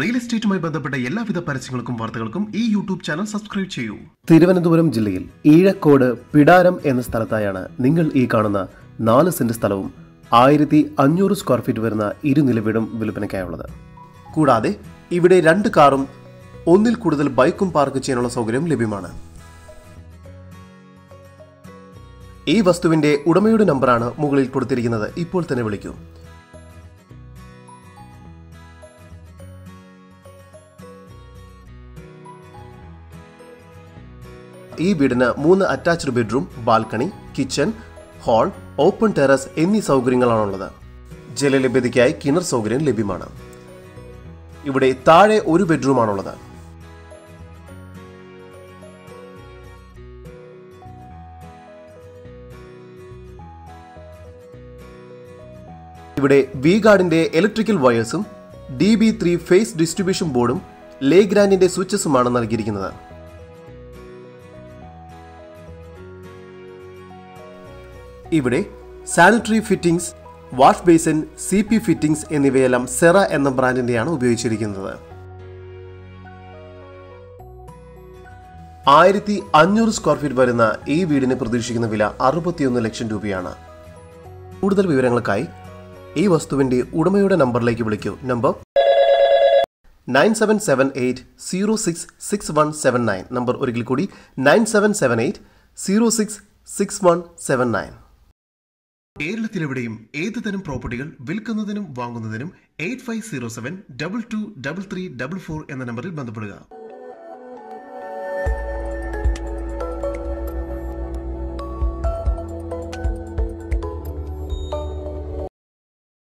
real എസ്റ്റേറ്റുമായി ബന്ധപ്പെട്ട എല്ലാവിധ പരസ്യങ്ങൾക്കും വാർത്തകൾക്കും ഈ യൂട്യൂബ് ചാനൽ സബ്സ്ക്രൈബ് ചെയ്യൂ തിരുവനന്തപുരം ജില്ലയിൽ ഈഴക്കോട് പിടാരം എന്ന സ്ഥലത്തായാണ് നിങ്ങൾ ഈ കാണുന്ന നാല് സെന്റ് സ്ഥലവും ആയിരത്തി അഞ്ഞൂറ് സ്ക്വയർ ഫീറ്റ് വരുന്ന ഇരുനില വീടും വിൽപ്പനയ്ക്കായുള്ളത് കൂടാതെ ഇവിടെ രണ്ട് കാറും ഒന്നിൽ കൂടുതൽ ബൈക്കും പാർക്ക് ചെയ്യാനുള്ള സൗകര്യം ലഭ്യമാണ് ഈ വസ്തുവിന്റെ ഉടമയുടെ നമ്പറാണ് മുകളിൽ കൊടുത്തിരിക്കുന്നത് ഇപ്പോൾ തന്നെ വിളിക്കൂ ഈ വീടിന് മൂന്ന് attached bedroom balcony kitchen hall open terrace എന്നീ സൗകര്യങ്ങളാണുള്ളത് ജലലഭ്യതയ്ക്കായി കിണർ സൗകര്യം ലഭ്യമാണ് ഇവിടെ താഴെ ഒരു ബെഡ്റൂമാണുള്ളത് ഇവിടെ വി ഗാർഡിന്റെ ഇലക്ട്രിക്കൽ വയേഴ്സും D B three phase distribution ബോർഡും ലേ ഗ്രാൻഡിന്റെ സ്വിച്ചസുമാണ് നൽകിയിരിക്കുന്നത് ഇവിടെ sanitary fittings wash basin C P fittings എന്നിവയെല്ലാം സെറ എന്ന ബ്രാൻഡിന്റെയാണ് ഉപയോഗിച്ചിരിക്കുന്നത് ആയിരത്തി അഞ്ഞൂറ് സ്ക്വയർ ഫീറ്റ് വരുന്ന ഈ വീടിന് പ്രതീക്ഷിക്കുന്ന വില അറുപത്തിയൊന്ന് ലക്ഷം രൂപയാണ് കൂടുതൽ വിവരങ്ങൾക്കായി ഈ വസ്തുവിന്റെ ഉടമയുടെ നമ്പറിലേക്ക് വിളിക്കൂ number nine seven seven eight zero six six one seven nine number ഒരിക്കൽ കൂടി nine seven seven eight zero six six one seven nine കേരളത്തിലെവിടെയും ഏത് തരം പ്രോപ്പർട്ടികൾ വിൽക്കുന്നതിനും വാങ്ങുന്നതിനും eight five zero seven double two double three double four എന്ന നമ്പറിൽ ബന്ധപ്പെടുക